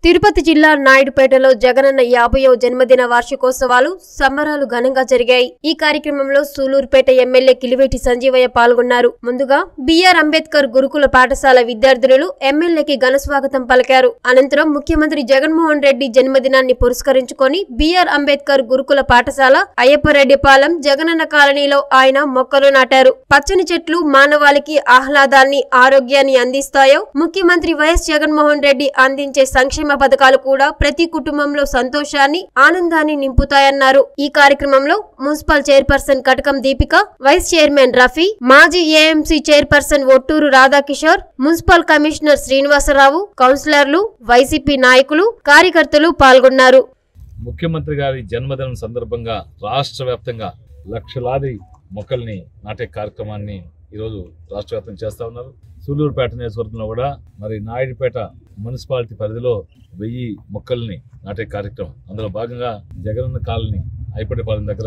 తిరుపతి జిల్లా నాయుడుపేటలో జగనన్న యాభైవ జన్మదిన వార్షికోత్సవాలు సంబరాలు ఘనంగా జరిగాయి ఈ కార్యక్రమంలో సూలూరుపేట ఎమ్మెల్యే కిలివేటి సంజీవయ్య పాల్గొన్నారు ముందుగా బిఆర్ అంబేద్కర్ గురుకుల పాఠశాల విద్యార్థులు ఎమ్మెల్యేకి ఘన స్వాగతం పలికారు అనంతరం ముఖ్యమంత్రి జగన్మోహన్ రెడ్డి జన్మదినాన్ని పురస్కరించుకొని బిఆర్ అంబేద్కర్ గురుకుల పాఠశాల అయ్యప్పరెడ్డిపాలెం జగనన్న కాలనీలో ఆయన మొక్కలు నాటారు పచ్చని చెట్లు మానవాళికి ఆహ్లాదాన్ని ఆరోగ్యాన్ని అందిస్తాయో ముఖ్యమంత్రి వైఎస్ జగన్మోహన్ రెడ్డి అందించే సంక్షేమ పథకాలు కూడా ప్రతి కుటుంబంలో సంతోషాన్ని ఆనందాన్ని నింపుతాయన్నారు ఈ కార్యక్రమంలో municipal chairperson Katakam Deepika vice chairman Rafi మాజీ AMC chairperson Ottur Radhakishore municipal commissioner Srinivasarao కౌన్సిలర్లు వైసీపీ నాయకులు కార్యకర్తలు పాల్గొన్నారు ముఖ్యమంత్రి గారి జన్మదినం సందర్భంగా రాష్ట్ర వ్యాప్తంగా లక్షలాది మొక్కల్ని నాటే కార్యక్రమాన్ని ఈరోజు రాష్ట్ర వ్యాప్తం చేస్తా ఉన్నారు సూలూరుపేట నియోజకవర్గంలో కూడా మరి నాయుడుపేట మున్సిపాలిటీ పరిధిలో వెయ్యి మొక్కల్ని నాటే కార్యక్రమం అందులో భాగంగా జగనన్న కాలనీ ఐపటిపాలెం దగ్గర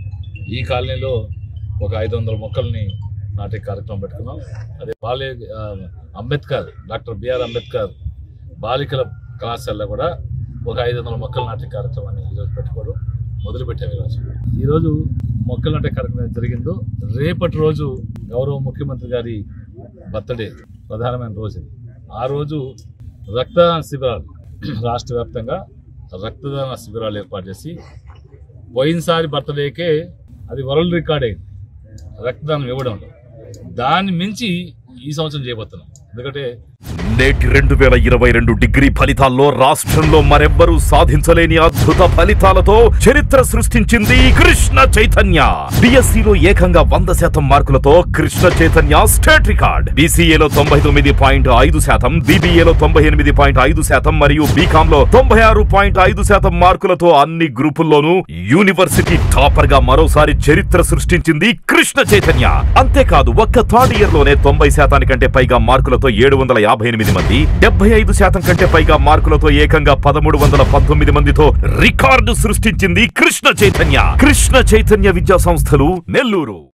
ఈ కాలనీలో ఒక ఐదు వందల మొక్కల్ని నాటే కార్యక్రమం పెట్టుకున్నాం అదే బాల్య ఆ, అంబేద్కర్ డాక్టర్ బిఆర్ అంబేద్కర్ బాలికల కళాశాలలో కూడా ఒక ఐదు వందల మొక్కలు నాటే కార్యక్రమాన్ని ఈరోజు పెట్టుకోవడం మొదలుపెట్టాము ఈరోజు ఈరోజు మొక్కలు నాటే కార్యక్రమం జరిగిందో రేపటి రోజు గౌరవ ముఖ్యమంత్రి గారి బర్త్డే ప్రధానమైన రోజు ఇది. ఆ రోజు రక్తదాన శిబిరాలు రాష్ట్ర వ్యాప్తంగా రక్తదాన శిబిరాలు ఏర్పాటు చేసి పోయినసారి బర్త్డేకే అది వరల్డ్ రికార్డ్ అయింది రక్తదానం ఇవ్వడం దాన్ని మించి ఈ సంవత్సరం చేయబోతున్నాం ఎందుకంటే నేటి రెండు వేల ఇరవై రెండు డిగ్రీ ఫలితాల్లో రాష్ట్రంలో మరెవ్వరూ సాధించలేని అద్భుత ఫలితాలతో చరిత్ర సృష్టించింది కృష్ణ చైతన్య బిఎస్సిలో ఏకంగా వంద శాతం మార్కులతో కృష్ణ చైతన్య స్టేట్ రికార్డ్ బీసీఏలో తొంభై తొమ్మిది పాయింట్ ఐదు శాతం బీబీఏలో తొంభై ఎనిమిది పాయింట్ ఐదు శాతం మరియు బీకామ్ లో తొంభై ఆరు పాయింట్ ఐదు శాతం మార్కులతో అన్ని గ్రూపుల్లోనూ యూనివర్సిటీ టాపర్ గా మరోసారి చరిత్ర సృష్టించింది కృష్ణ చైతన్య అంతేకాదు ఒక్క థర్డ్ ఇయర్ లోనే తొంభై శాతానికంటే పైగా మార్కులతో ఏడు వందల యాభై ఎనిమిది మంది డెబ్బై ఐదు శాతం కంటే పైగా మార్కులతో ఏకంగా పదమూడు వందల పంతొమ్మిది మందితో రికార్డు సృష్టించింది కృష్ణ చైతన్య కృష్ణ చైతన్య విద్యా సంస్థలు నెల్లూరు